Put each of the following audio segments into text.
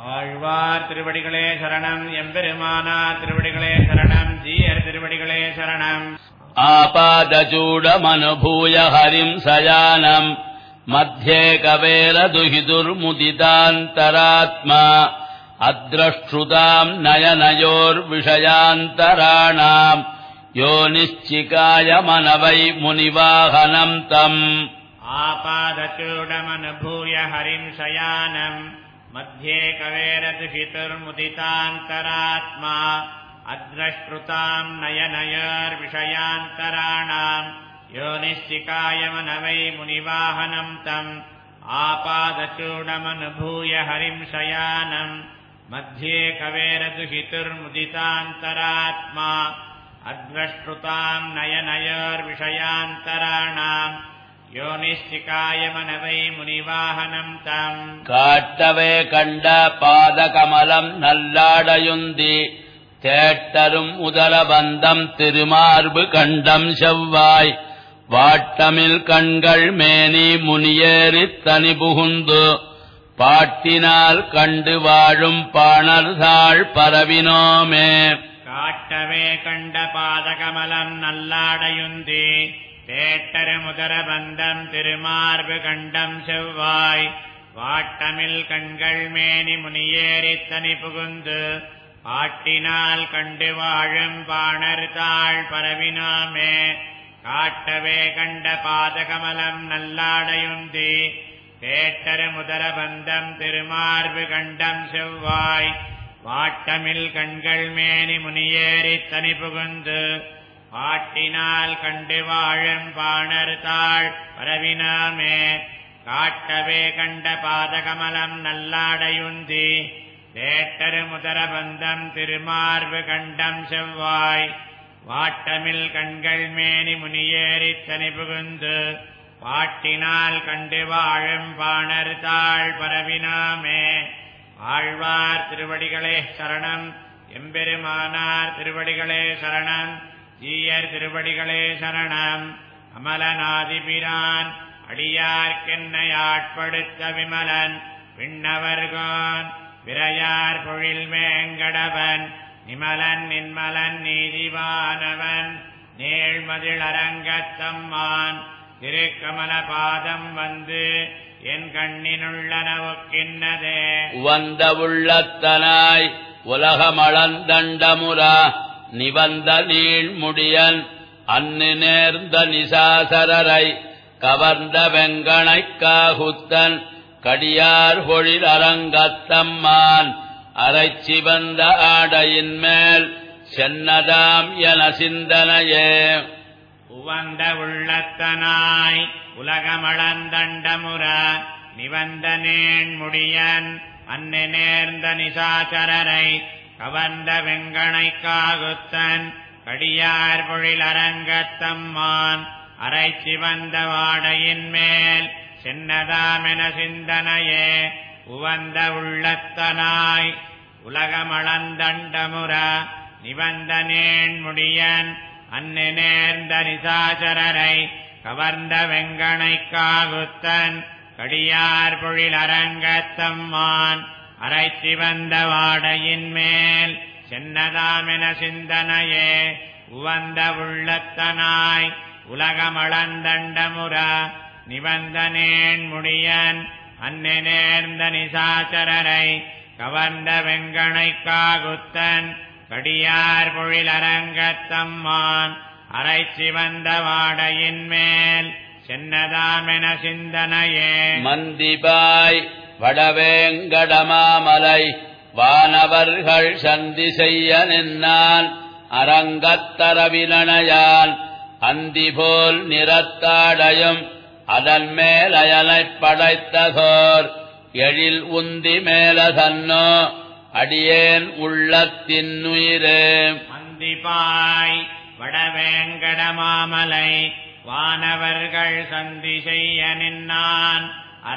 ஆழ்வார் திருவடிகளே சரணம் எம்பெருமானார் திருவடிகளே சரணம் ஜீயர் திருவடிகளே சரணம் आपादचूडमनुभूय हरिम् सयानम् मध्ये कवेरदुहितुर्मुदितान्तरात्मा अद्रष्टृताम् नयनयोर्विषयान्तराणाम् यो निश्चिकायमनवै मुनिवाहनम् तम् आपादचूडमनुभूय हरिम् शयानम् मध्ये कवेरदुहितुर्मुदितान्तरात्मा अद्रष्टृताम् नयनयोर्विषयान्तराणाम् यो निश्चिकायमनवै मुनिवाहनम् तम् आपादचूडमनुभूय हरिम् शयानम् मध्ये कवेरदुहितुर्मुदितान्तरात्मा अद्रष्टृताम् नयनयोर्विषयान्तराणाम् यो निश्चिकायमनवै मुनिवाहनम् तम् காட்டவே கண்ட பாதகமலம் நல்லாடையுந்தி தேட்டரும் உதரபந்தம் திருமார்பு கண்டம் செவ்வாய் வாட்டமில் கண்கள் மேனி முனியேறித் தனி புகுந்து பாட்டினால் கண்டு வாழும் பாணர்தாள் பரவினோமே காட்டவே கண்ட பாதகமலம் நல்லாடையுந்தி தேட்டரு முதரபந்தம் திருமார்பு கண்டம் செவ்வாய் வாட்டமில் கண்கள் மேனி முனியேறித் தனி புகுந்து பாட்டினால் கண்டு வாழும் பாணர் தாழ் பரவினாமே காட்டவே கண்ட பாதகமலம் நல்லாடையுந்தி தேட்டரு முதரபந்தம் திருமார்பு கண்டம் செவ்வாய் வாட்டமில் கண்கள் மேனி முனியேறித் தனி புகுந்து பாட்டினால் கண்டு வாழும் பாணர் தாழ் பரவினாமே காட்டவே கண்ட பாதகமலம் நல்லாடையுந்தி தேட்டரு முதரபந்தம் திருமார்பு கண்டம் செவ்வாய் வாட்டமில் கண்கள் மேனி முனியேறித் தனி புகுந்து பாட்டினால் கண்டு வாழும் பாணர் தாழ் பரவினாமே ஆழ்வார் திருவடிகளே சரணம் எம்பெருமானார் திருவடிகளே சரணம் ஜீயர் திருவடிகளே சரணம் அமலநாதிபிரான் அடியார்க்கென்னை ஆட்படுத்த விமலன் விண்ணவர்கோன் விரையார் பொழில் மேங்கடவன் நிமலன் நின்மலன் நீதிவானவன் நீழ்மதிளரங்கத்தம்மான் திருக்கமல பாதம் வந்து என் கண்ணினுள்ளன ஒக்கின்னதே உவந்த உள்ளத்தனாய் உலகமளந்தண்டமுரா நிவந்த நீழ்முடியன் அன்னு நேர்ந்த நிசாசரரை கவர்ந்த வெங்கணைக் காகுத்தன் கடியார் பொழில் அரங்கத்தம்மான் அரைச்சிவந்த ஆடையின் மேல் சென்னதாம் என சிந்தனையே உவந்த உள்ளத்தனாய் உலகமளந்தண்டமுற நிவந்த நேண்முடியன் அன்னு நேர்ந்த நிசாச்சரரை கவர்ந்த வெங்கணைக் காகுத்தன் கடியார் பொழில் அரங்கத்தம்மான் அரைச்சி வந்த வாடையின் மேல் சின்னதாமென சிந்தனையே உவந்த உள்ளத்தனாய் உலகமளந்தண்டமுற நிவந்த நேண்முடியன் அன்னு நேர்ந்த நிசாச்சரரை கவர்ந்த வெங்கணைக் காகுத்தன் கடியார் பொழில் அரங்கத்தம்மான் அரைச்சி வந்த வாடையின் மேல் சென்னதாமென சிந்தனையே உவந்த உள்ளத்தனாய் உலகமளந்தண்டமுற நிவந்த நேண்முடியன் அன்னு நேர்ந்த நிசாச்சரரை கவர்ந்த வெங்கணைக் காகுத்தன் கடியார் பொழில் அரங்கத்தம்மான் அரைச்சி வந்த வாடையின் மேல் சென்னதாமென சிந்தனையே மந்திபாய் வடவேங்கடமாமலை வானவர்கள் சந்தி செய்ய நின்னான் அரங்கத்தரவினணையான் அந்திபோல் நிறத்தாடையும் அதன் மேல் அயலைப் படைத்ததோர் எழில் உந்தி மேல தன்னோ அடியேன் உள்ளத்தின்னுயிரே மந்திபாய் வடவேங்கடமாமலை வானவர்கள் சந்தி செய்ய நின்னான்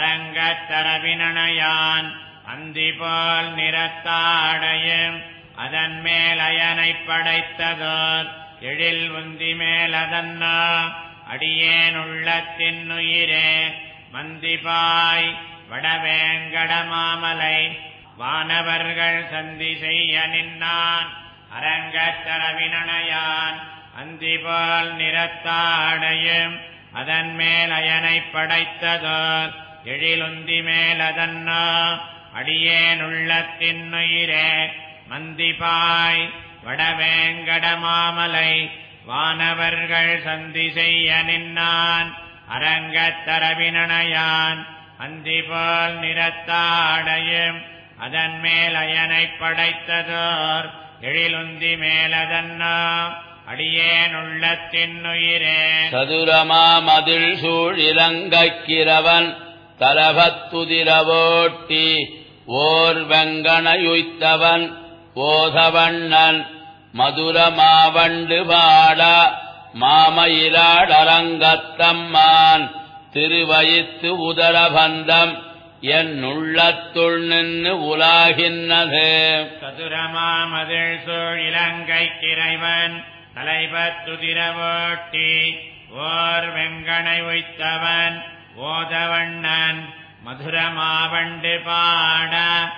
அரங்கத்தரவினணையான் அந்திபோல் நிறத்தாடையும் அதன் மேல் அயனைப் படைத்ததோர் எழில் உந்தி மேலதன்னா அடியேன் உள்ளத்தின்னுயிரே மந்திபாய் வடவேங்கடமாமலை வானவர்கள் சந்தி செய்ய நின்னான் அரங்கத் தரவினணையான் அந்திபால் நிறத்தாடையும் அதன் மேல் அயனைப் படைத்ததோர் எழிலுந்தி மேலதன்னா அடியேனுள்ளத்தின்னுயிரே மந்திபாய் வடவேங்கடமாமலை வானவர்கள் சந்தி செய்ய நின்னான் அரங்கத் தரவினணையான் அந்திபால் நிறத்தாடையும் அதன் மேல் அயனைப் படைத்ததோர் எழிலுந்தி மேலதன்னா அடியேனுள்ளத்தின்னுயிரே சதுரமாமதில் சூழ் இலங்கைக்கிறவன் தலபத்துதிரவோட்டி ஓர் வெங்கணையுய்த்தவன் ஓதவண்ணன் மதுரமாவண்டு பாட மாமயிலாடரங்கத்தம்மான் திருவயித்து உதரபந்தம் என் உள்ளத்துள் நின்று உலாகின்னது சதுரமாமதில் சூழ் இலங்கை கிரைவன் தலைபத்துதிரவோட்டி ஓர் வெங்கனை உய்த்தவன் ஓதவண்ணன் மதுரமாவண்டு பாட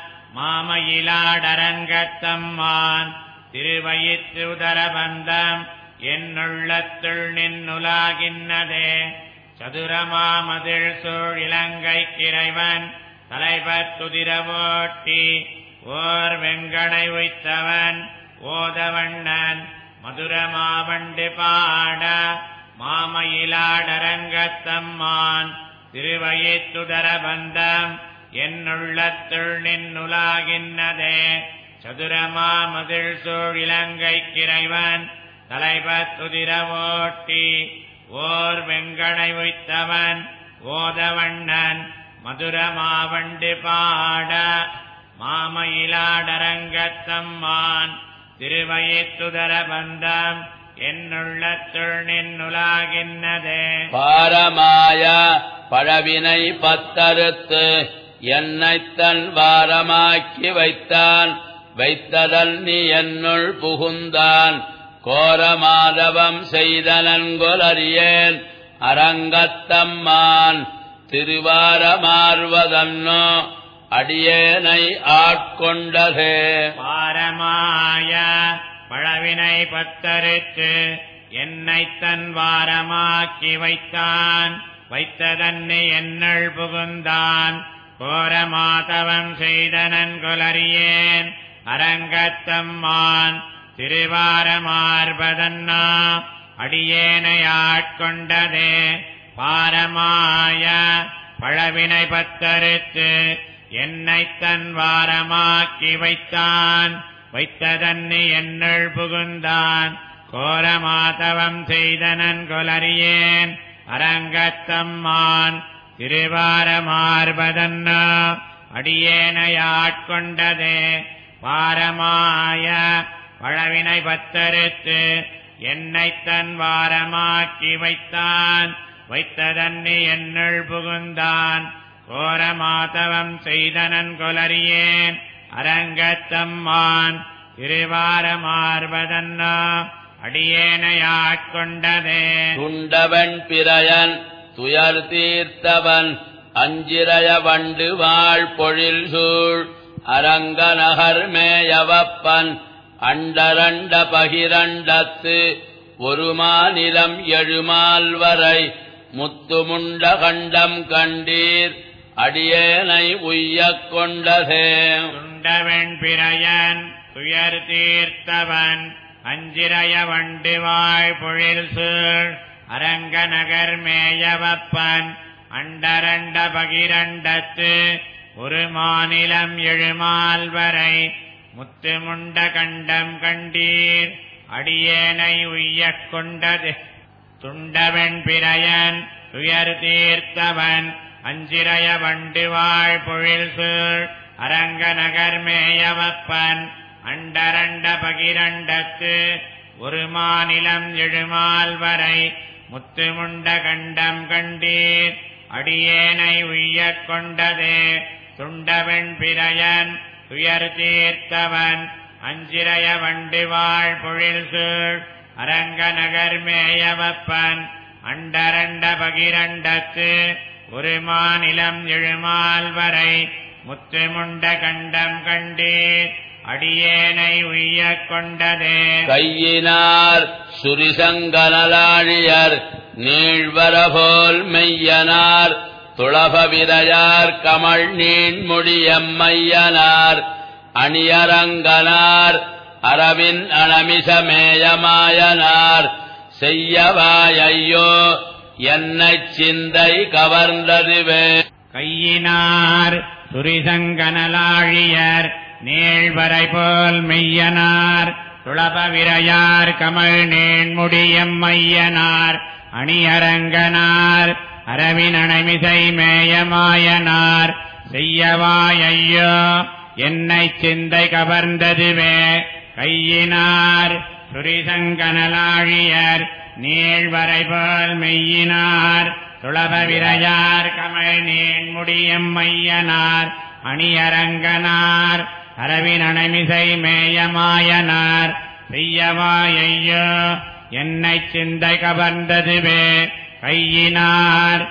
மாமயிலாடரங்கத்தம்மான் திருவயிற்று உதரபந்தம் என்னுள்ளத்துள் நின்னுலாகின்னதே சதுரமாமதில் சூழ் இலங்கை கிரைவன் தலைபத்துதிரவோட்டி ஓர் வெங்கனை உய்த்தவன் ஓதவண்ணன் மதுரமாவண்டு பாட மாமயிலாடரங்கத்தம்மான் திருவயிற்றுதரபந்தம் என்னுள்ளத்துள் நின்னுலாகின்னதே சதுரமாமதில் சூழ் இலங்கை கிரைவன் தலைபத்துதிரவோட்டி ஓர் வெங்கனை உய்த்தவன் ஓதவண்ணன் மதுரமாவண்டு பாட மாமயிலாடரங்கத்தம்மான் திருவயிற்றுதரபந்தம் என்னுள்ளத்துள் நின்னுலாகின்னதே பாரமாய பழவினை பத்தறுத்து என்னைத் தன் வாரமாக்கி வைத்தான் வைத்ததல் நீ என்னுள் புகுந்தான் கோரமாதவம் செய்த நன்கொலறியேன் அரங்கத்தம்மான் திருவாரமார்வதன்னோ அடியேனை ஆட்கொண்டதே பாரமாய பழவினை பத்தறுத்து என்னைத் தன் வாரமாக்கி வைத்தான் வைத்ததன்னை என்னள் புகுந்தான் கோரமாதவம் செய்த நன்கொலறியேன் அரங்கத்தம்மான் திருவாரமார்பதன்னா அடியேனை ஆட்கொண்டதே பாரமாய பழவினை பத்தறுத்து என்னைத் தன் வாரமாக்கி வைத்தான் வைத்ததன்னி என்னள் புகுந்தான் கோரமாதவம் செய்தனன் கொலறியேன் அரங்கத்தம்மான் திருவாரமார்பதன்னா அடியேனையாட்கொண்டதே பாரமாய பழவினை பத்தறுத்து என்னைத் தன் வாரமாக்கி வைத்தான் வைத்ததன்னி என்னுள் புகுந்தான் கோரமாதவம் செய்தனன் கொலறியேன் அரங்கத்தம்மான் திருவாரமார்பதன்னா அடியேனையாட்கொண்டதே துண்டவன் பிரயன் துயர் தீர்த்தவன் அஞ்சிரய வண்டு வாழ் பொழில் சூழ் அரங்க நகர் மேயவப்பன் அண்டரண்ட பகிரண்டத்து ஒரு மாநிலம் எழுமால் வரை முத்துமுண்ட கண்டம் கண்டீர் அடியேனை உய்யக் கொண்டதே துண்டவன் பிரயன் துயர் தீர்த்தவன் அஞ்சிரய வண்டு வாழ் பொழில் சூழ் அரங்க நகர் மேயவப்பன் அண்டரண்ட பகிரண்டத்து ஒரு மாநிலம் எழுமால் வரை முத்துமுண்ட கண்டம் கண்டீர் அடியேனை உய்யக் கொண்டது துண்டவன் பிரயன் துயர் தீர்த்தவன் அஞ்சிரய வண்டு வாழ் பொழில் சூழ் அரங்க நகர் மேயவப்பன் அண்டரண்ட பகிரண்டத்து ஒரு மாநிலம் எழுமால் வரை முத்துமுண்ட கண்டம் கண்டீர் அடியேனை உய்யக் கொண்டதே துண்டவன் பிரயன் துயர் தீர்த்தவன் அஞ்சிரய வண்டு வாழ் பொழில் சூழ் அரங்க நகர் மேயவப்பன் அண்டரண்ட பகிரண்டத்து ஒரு மாநிலம் எழுமால் வரை முத்துமுண்ட கண்டம் கண்டீர் அடியேனை உய்யக் கொண்டதே கையினார் சுரிசங்கனலாழியர் நீழ்வரபோல் மெய்யனார் துளப விரையார் கமழ் நீண்முடியம்மையனார் அணியரங்கனார் அரவின் அணமிசமேயமாயனார் செய்யவாயையோ என்னைச் சிந்தை கவர்ந்ததுவே கையினார் சுரிசங்கனலாழியர் நீழ்வரை போல் மெய்யனார் துளப விரையார் கமல் நீண்முடியம் மையனார் அணியரங்கனார் அரவினணைமிசை மேயமாயனார் செய்யவாயையோ என்னைச் சிந்தை கவர்ந்ததுவே கையினார் சுரிசங்கனலாழியர் நீழ்வரை போல் மெய்யினார் துளப விரையார் கமல் நீண்முடியம் மையனார் அணியரங்கனார் அரவினணைமிசை மேயமாயனார் செய்யவாயையோ என்னைச் சிந்தை கவர்ந்ததுவே கையினார்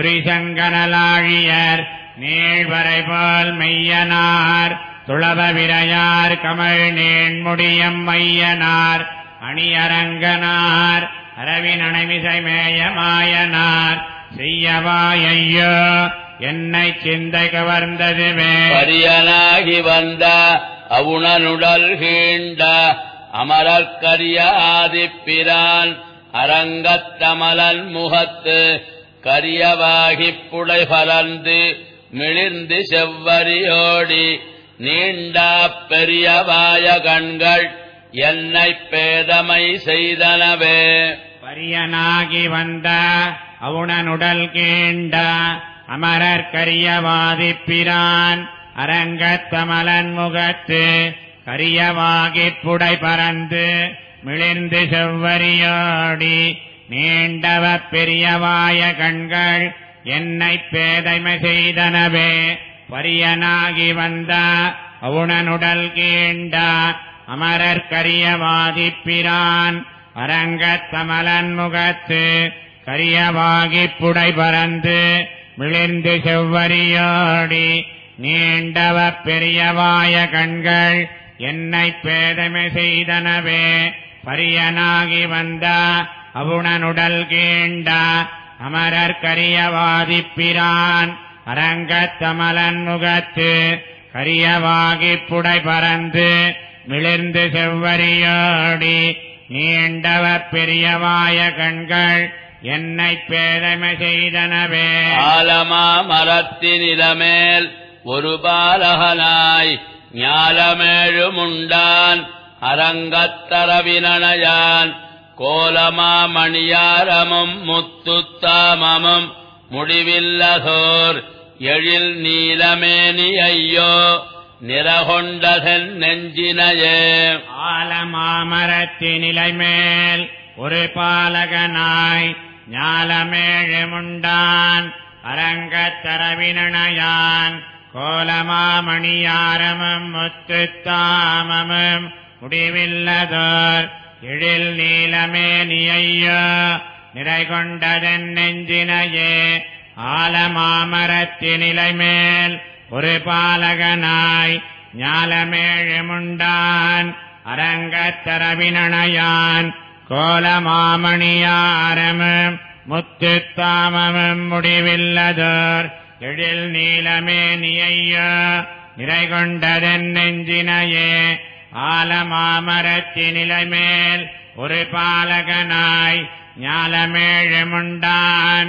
சுரிசங்கனலாழியர் நீழ்வரை போல் மெய்யனார் துளப விரையார் கமல் நீண்முடியம் மையனார் அணியரங்கனார் அரவினணைமிசை மேயமாயனார் செய்யவாயையோ என்னைச் சிந்தை கவர்ந்ததுவே பரியனாகி வந்த அவுணனுடல் கீண்ட அமரற்கரிய ஆதிப்பிரான் அரங்கத்தமலன் முகத்து கரியவாகிப் புடை பலர்ந்து மிளிர்ந்து செவ்வரியோடி நீண்டா பெரியவாய கண்கள் என்னைப் பேதமை செய்தனவே பரியனாகி வந்த அவுணனுடல் கீண்ட அமரர் கரியவாதிப்பிரான் அரங்கத்தமலன் முகத்து கரியவாகிப் புடை பறந்து மிளிர்ந்து செவ்வரியோடி நீண்டவ பெரியவாய கண்கள் என்னைப் பேதைமை செய்தனவே பரியனாகி வந்த அவுணனுடல் கீண்ட அமரர் கரியவாதிப்பிரான் அரங்கத்தமலன் முகத்து கரியவாகிப் புடை பறந்து விளிர்ந்து செவ்வரியோடி நீண்டவ பெரியவாய கண்கள் என்னைப் பேதமை செய்தனவே பரியனாகி வந்த அவுணனுடல் கீண்ட அமரர் கரியவாதிப்பிரான் அரங்கத்தமலன் முகத்து கரியவாகிப் புடை பறந்து மிளிர்ந்து செவ்வரியோடி நீண்டவ பெரியவாய கண்கள் என்னைப் பேதமை செய்தனவே ஆலமா மரத்தினிலமேல் ஒரு பாலகனாய் ஞாலமேழுமுண்டான் அரங்கத்தரவினணையான் கோலமாமணியாரமும் முத்துத்தாமமும் முடிவில்லதோர் எழில் நீலமேனி ஐயோ நிறகொண்டதன் நெஞ்சினையே ஆலமாமரத்தினிலை மேல் ஒரு பாலகனாய் ஞாலமேழுமுண்டான் அரங்கத்தரவினணையான் கோலமாமணியாரமும் முத்துத்தாமமும் முடிவில்லதோர் எழில் நீலமேனியையோ நிறை கொண்டதன் நெஞ்சினையே ஆலமாமரத்தினிலை மேல் ஒரு பாலகனாய் ஞாலமேழுமுண்டான் அரங்கத்தரவினணையான் கோலமாமணியாரமும் முத்துத்தாமமும் முடிவில்லதோர் எழில் நீலமேனியையோ நிறை கொண்டதன் நெஞ்சினையே ஆலமாமரத்தினிலை மேல் ஒரு பாலகனாய் ஞாலமேழுமுண்டான்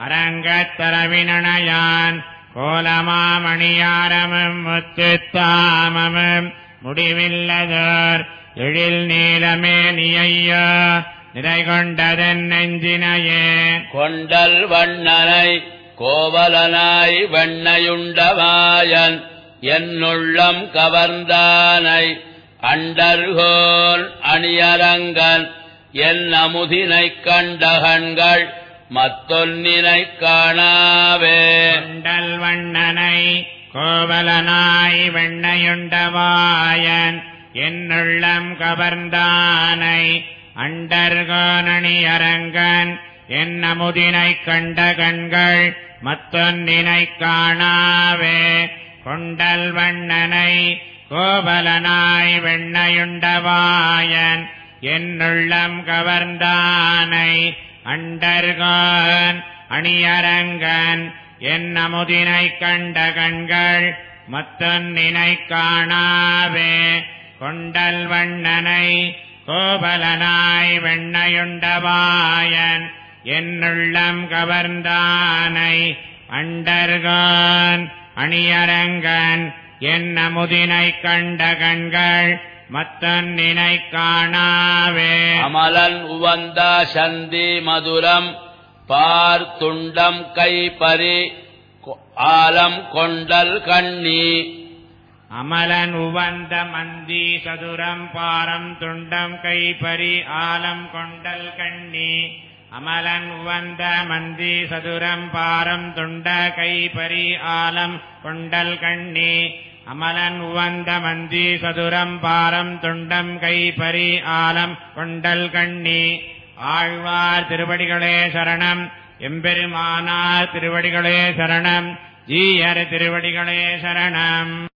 அரங்கத்தரவினணையான் கோலமாமணியாரமும் முத்துத்தாமமும் முடிவில்லதோர் எழில் நீலமேனியையோ நிறை கொண்டதன் நெஞ்சினையே கொண்டல் வண்ணனை கோவலனாய் வெண்ணையுண்டவாயன் என்னுள்ளம் கவர்ந்தானை அண்டர்கோல் அணியரங்கன் என் அமுதினைக் கண்டகன்கள் மத்தொன்னினைக் காணாவே கொண்டல் வண்ணனை கோவலனாய் வெண்ணையுண்டவாயன் என்னுள்ளம் கவர்ந்தானை அண்டர்கோனணி அரங்கன் என் அமுதினைக் கண்ட கண்கள் மத்தொன்னினைக் காணாவே கொண்டல் வண்ணனை கோபலனாய் வெண்ணையுண்டவாயன் என்னுள்ளம் கவர்ந்தானை அண்டர்கான் அணியரங்கன் என் அமுதினைக் கண்ட கண்கள் மத்தொன்னினை காணாவே கொண்டல் வண்ணனை கோபலனாய் வெண்ணையுண்டவாயன் என்னுள்ளம் கவர்ந்தானை அண்டர்கான் அணியரங்கன் என் அமுதினைக் கண்ட கண்கள் மத்தொன்னினை காணாவே அமலன் உவந்த சந்தி மதுரம் பார்த்துண்டம் கைப்பறி கொ- ஆலம் கொண்டல் கண்ணி அமலன் உவந்த மந்தி சதுரம் பாரம் துண்டம் கைப்பறி ஆலம் கொண்டல் கண்ணி அமலன் உவந்த மந்தி சதுரம் பாரம் துண்ட கைப்பறி ஆலம் கொண்டல் கண்ணி அமலன் உவந்த மந்தி சதுரம் பாரம் துண்டம் கைப்பறி ஆலம் கொண்டல் கண்ணி ஆழ்வார் திருவடிகளே சரணம் எம்பெருமானார் திருவடிகளே சரணம் ஜீயர் திருவடிகளே சரணம்